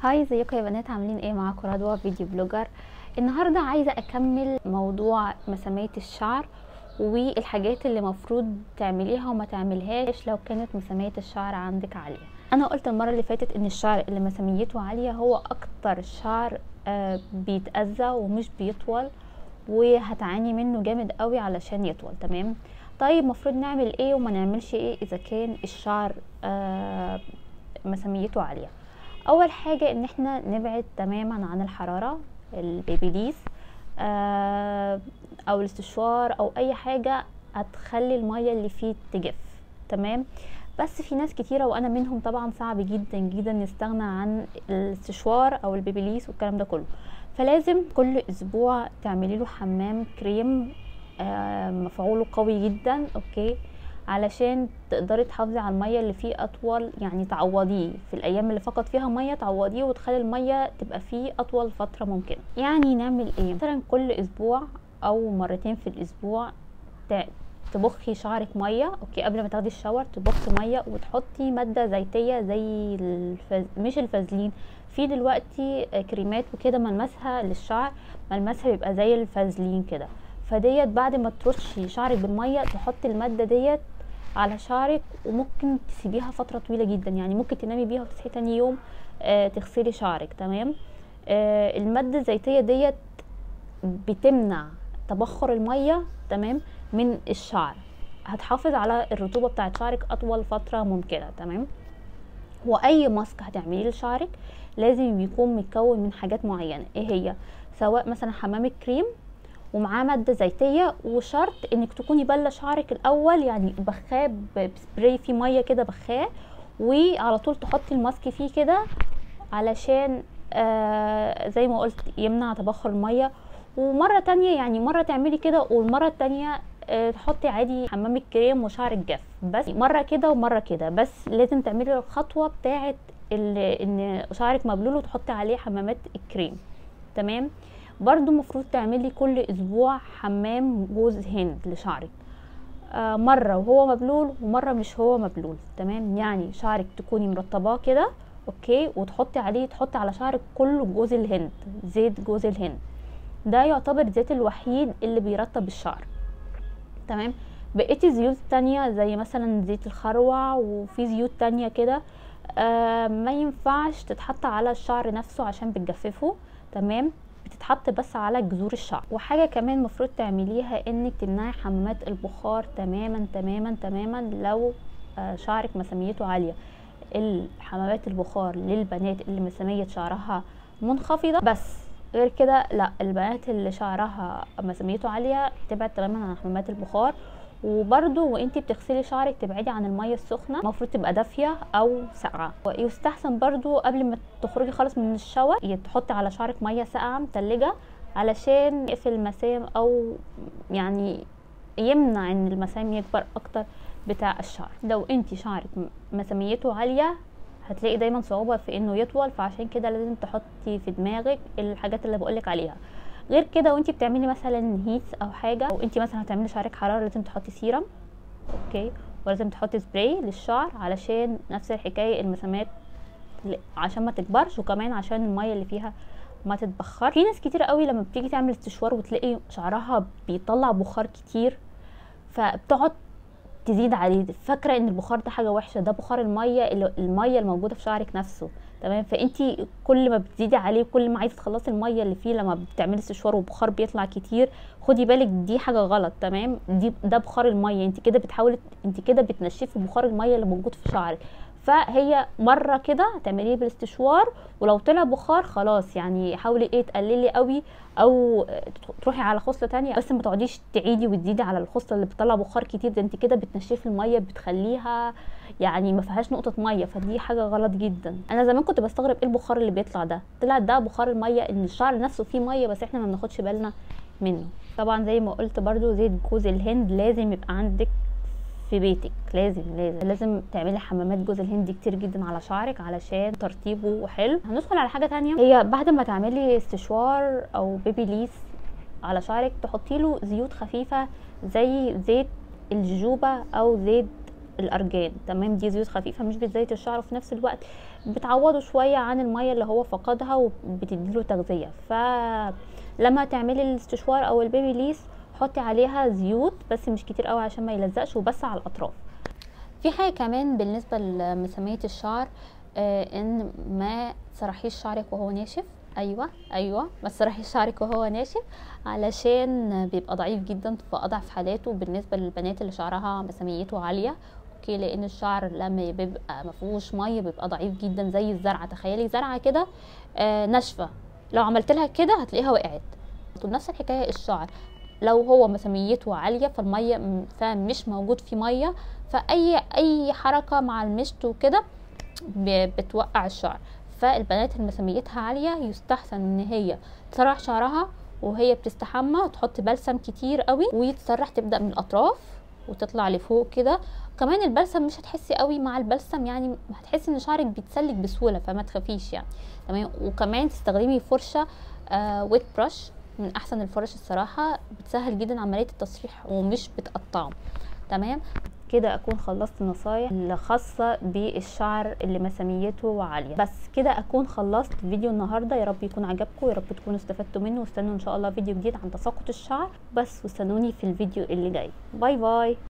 هاي ازيكم يا بنات عاملين ايه معاكم رضوى فيديو بلوجر النهارده عايزه اكمل موضوع مساميه الشعر والحاجات اللي مفروض تعمليها وما تعملهاش لو كانت مساميه الشعر عندك عاليه انا قلت المره اللي فاتت ان الشعر اللي مساميته عاليه هو اكتر شعر آه بيتاذى ومش بيطول وهتعاني منه جامد قوي علشان يطول تمام طيب مفروض نعمل ايه وما نعملش ايه اذا كان الشعر آه مساميته عاليه اول حاجه ان احنا نبعد تماما عن الحراره البيبيليس آه او الاستشوار او اي حاجه هتخلي الميه اللي فيه تجف تمام بس في ناس كتيرة وانا منهم طبعا صعب جدا جدا نستغنى عن الاستشوار او البيبيليس والكلام ده كله فلازم كل اسبوع تعملي له حمام كريم آه مفعوله قوي جدا اوكي علشان تقدري تحافظي على الميه اللي فيه اطول يعني تعوضيه في الايام اللي فقد فيها ميه تعوضيه وتخلي الميه تبقى فيه اطول فتره ممكنه يعني نعمل ايه مثلا كل اسبوع او مرتين في الاسبوع تبخي شعرك ميه اوكي قبل ما تاخدي الشاور تبخي ميه وتحطي ماده زيتيه زي الفز... مش الفازلين في دلوقتي كريمات وكده ملمسها للشعر ملمسها بيبقى زي الفازلين كده فديت بعد ما ترشي شعرك بالميه تحطي الماده ديت على شعرك وممكن تسيبيها فتره طويله جدا يعني ممكن تنامي بيها وتصحي تاني يوم آه تغسلي شعرك تمام آه الماده الزيتيه ديت بتمنع تبخر الميه تمام من الشعر هتحافظ على الرطوبه بتاعه شعرك اطول فتره ممكنه تمام واي ماسك هتعمليه لشعرك لازم يكون متكون من حاجات معينه ايه هي سواء مثلا حمام الكريم ومعاه ماده زيتيه وشرط انك تكوني بله شعرك الاول يعني بخاه بسبراي فيه ميه كده بخاه وعلى طول تحطي الماسك فيه كده علشان آه زي ما قلت يمنع تبخر الميه ومره تانية يعني مره تعملي كده والمره التانية آه تحطي عادي حمام الكريم وشعرك جاف بس مره كده ومره كده بس لازم تعملي الخطوه بتاعه ان شعرك مبلول وتحطي عليه حمامات الكريم تمام برضو مفروض تعملي كل اسبوع حمام جوز هند لشعرك آه مره وهو مبلول ومره مش هو مبلول تمام يعني شعرك تكوني مرطباه كده اوكي وتحطي عليه تحطي على شعرك كله جوز الهند زيت جوز الهند ده يعتبر الزيت الوحيد اللي بيرطب الشعر تمام بقيتي زيوت تانية زي مثلا زيت الخروع وفي زيوت تانية كده آه ما ينفعش تتحط على الشعر نفسه عشان بتجففه تمام بتتحط بس على جذور الشعر وحاجه كمان المفروض تعمليها انك تمنعي حمامات البخار تماما تماما تماما لو آه شعرك مساميته عاليه الحمامات البخار للبنات اللي مساميه شعرها منخفضه بس غير كده لا البنات اللي شعرها مساميته عاليه تبعد تماما عن حمامات البخار وبرده وانتي بتغسلي شعرك تبعدي عن الميه السخنه المفروض تبقى دافيه او ساقعه ويستحسن برده قبل ما تخرجي خالص من الشاور تحطي على شعرك ميه ساقعه متلجه علشان يقفل المسام او يعني يمنع ان المسام يكبر اكتر بتاع الشعر لو انتي شعرك مساميته عاليه هتلاقي دايما صعوبه في انه يطول فعشان كده لازم تحطي في دماغك الحاجات اللي بقولك عليها غير كده وانتي بتعملي مثلا هيتس او حاجه او انتي مثلا هتعملي شعرك حراره لازم تحطي سيرم اوكي ولازم تحطي سبراي للشعر علشان نفس الحكايه المسامات عشان ما تكبرش وكمان عشان الميه اللي فيها ما تتبخر في ناس كتير قوي لما بتيجي تعمل استشوار وتلاقي شعرها بيطلع بخار كتير فبتقعد تزيد عليه فاكره ان البخار ده حاجه وحشه ده بخار الميه الميه الموجوده في شعرك نفسه تمام فانتي كل ما بتزيدي عليه كل ما عايزه تخلصي الميه اللي فيه لما بتعملي استشوار وبخار بيطلع كتير خدي بالك دي حاجه غلط تمام دي ده بخار الميه انت كده بتحاولي انت كده بتنشفي بخار الميه اللي موجود في شعرك فهي مره كده تعمليه بالاستشوار ولو طلع بخار خلاص يعني حاولي ايه تقللي قوي او تروحي على خصله تانية بس ما تقعديش تعيدي وتزيدي على الخصله اللي بتطلع بخار كتير ده انت كده بتنشفي الميه بتخليها يعني ما فيهاش نقطه ميه فدي حاجه غلط جدا انا زمان كنت بستغرب ايه البخار اللي بيطلع ده طلع ده بخار الميه ان الشعر نفسه فيه ميه بس احنا ما بناخدش بالنا منه طبعا زي ما قلت برده زيت جوز الهند لازم يبقى عندك في بيتك لازم لازم لازم تعملي حمامات جوز الهند كتير جدا على شعرك علشان ترطيبه حلو هندخل على حاجه تانية هي بعد ما تعملي استشوار او بيبي ليس على شعرك تحطي له زيوت خفيفه زي زيت الجوجوبا او زيت الارجان تمام دي زيوت خفيفه مش بتزيت الشعر وفي نفس الوقت بتعوضه شويه عن الميه اللي هو فقدها وبتديله تغذيه فلما تعملي الاستشوار او البيبي ليس حطي عليها زيوت بس مش كتير قوي عشان ما يلزقش وبس على الاطراف في حاجه كمان بالنسبه لمساميه الشعر آه ان ما تسرحيش شعرك وهو ناشف ايوه ايوه ما تسرحيش شعرك وهو ناشف علشان بيبقى ضعيف جدا في اضعف حالاته بالنسبه للبنات اللي شعرها مساميته عاليه اوكي لان الشعر لما بيبقى ما فيهوش ميه بيبقى ضعيف جدا زي الزرعه تخيلي زرعه كده آه ناشفه لو عملت لها كده هتلاقيها وقعت نفس الحكايه الشعر لو هو مساميته عاليه فالميه فمش موجود في ميه فاي اي حركه مع المشط وكده بتوقع الشعر فالبنات اللي مساميتها عاليه يستحسن ان هي تسرح شعرها وهي بتستحمى تحط بلسم كتير قوي وتسرح تبدا من الاطراف وتطلع لفوق كده كمان البلسم مش هتحسي قوي مع البلسم يعني هتحسي ان شعرك بيتسلك بسهوله فما تخافيش يعني تمام وكمان تستخدمي فرشه آه ويت برش من احسن الفرش الصراحه بتسهل جدا عمليه التصريح ومش بتقطعه تمام كده اكون خلصت النصايح الخاصه بالشعر اللي مساميته عاليه بس كده اكون خلصت فيديو النهارده يا رب يكون عجبكم يا رب تكونوا استفدتوا منه واستنوا ان شاء الله فيديو جديد عن تساقط الشعر بس واستنوني في الفيديو اللي جاي باي باي